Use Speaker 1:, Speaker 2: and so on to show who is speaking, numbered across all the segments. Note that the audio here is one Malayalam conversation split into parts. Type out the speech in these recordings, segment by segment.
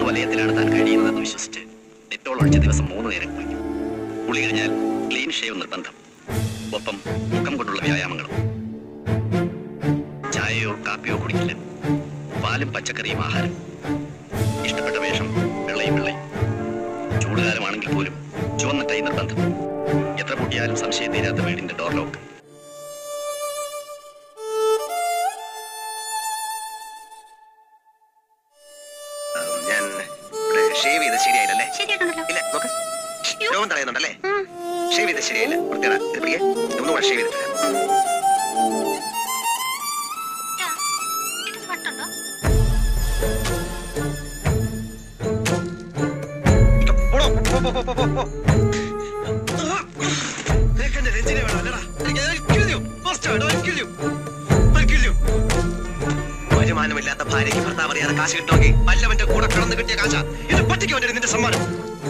Speaker 1: വലയത്തിലാണ് താൻ കഴിയുന്നതെന്ന് വിശ്വസിച്ച് ഡെറ്റോൾ ഒഴിച്ച ദിവസം മൂന്ന് നേരം കുളിക്കും കുളി കഴിഞ്ഞാൽ ക്ലീൻ ഷേവ് നിർബന്ധം ഒപ്പം മുഖം കൊണ്ടുള്ള വ്യായാമങ്ങളും ചായയോ കാപ്പിയോ കുടിക്കില്ല പാലും പച്ചക്കറിയും ആഹാരം ഇഷ്ടപ്പെട്ട വേഷം വെള്ളയും വെള്ളയും ചൂടുകാലമാണെങ്കിൽ പോലും ചുവന്ന ടൈ നിർബന്ധം എത്ര കൂട്ടിയാലും സംശയം തീരാത്ത വീടിന്റെ ഡോർ ലോക്ക്
Speaker 2: ഞാൻ ഷേവ് ചെയ്ത് ശരിയായില്ലല്ലേ
Speaker 3: ശരിയായിട്ടുണ്ടല്ലോ
Speaker 2: ഇല്ല നോക്ക് രോമം തടയുന്നുണ്ടല്ലേ ഷേവ് ചെയ്ത് ശരിയായില്ല വൃത്തിയാണ് ഇത് പിടിക്കേ ഒന്നുകൂടെ ഷേവ് ചെയ്തിട്ട് വരാം.
Speaker 3: ഇതിന് വട്ടുണ്ടോ
Speaker 2: പോടോ, പോ, പോ, പോ, പോ, പോ, പോ. നിനക്കെന്റെ രഞ്ജിനെ വേണം, അല്ലടാ? എനിക്ക് I'll kill you. Bastard, I'll kill you. I'll kill you. വരുമാനമില്ലാത്ത ഭാര്യയ്ക്ക് ഭർത്താവ് അറിയാതെ കാശ് കിട്ടുമെങ്കിൽ വല്ലവന്റെ കൂടെ കിടന്ന് കിട്ടിയ കാശ ഇത് പറ്റിക്ക് വേണ്ടി നിന്റെ സമ്മാനം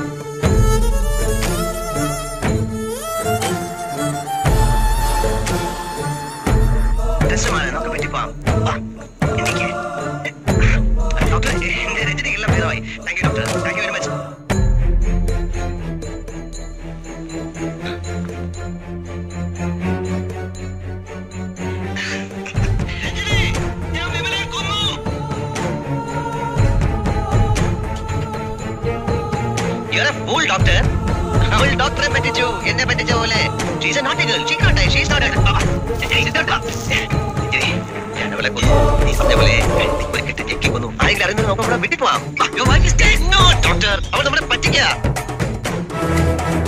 Speaker 2: രസമാണ് നമുക്ക് പറ്റിപ്പോവാം വാ, എണീക്ക്. ഡോക്ടർ എന്റെ രഞ്ജിനി എല്ലാം ഭേദമായി thank you doctor thank you very much ഞാൻ വിമലയെ കൊന്നു You're a fool, doctor. അവൾ ഡോക്ടറെ പറ്റിച്ചു എന്നെ പറ്റിച്ച പോലെ she's a not girl she കാട്ടെ ഷീസ് നോട്ട് ഞാൻ അവളെ കൊന്നു നീ പറഞ്ഞ പോലെ ഒരു കെട്ട് ഞെക്കി കൊന്നു ആരെങ്കിലും അറിയുന്നത് നമുക്ക് അവിടെ വിട്ടിട്ട് പോവാം ഡോക്ടർ അവൾ നമ്മളെ പറ്റിക്കുക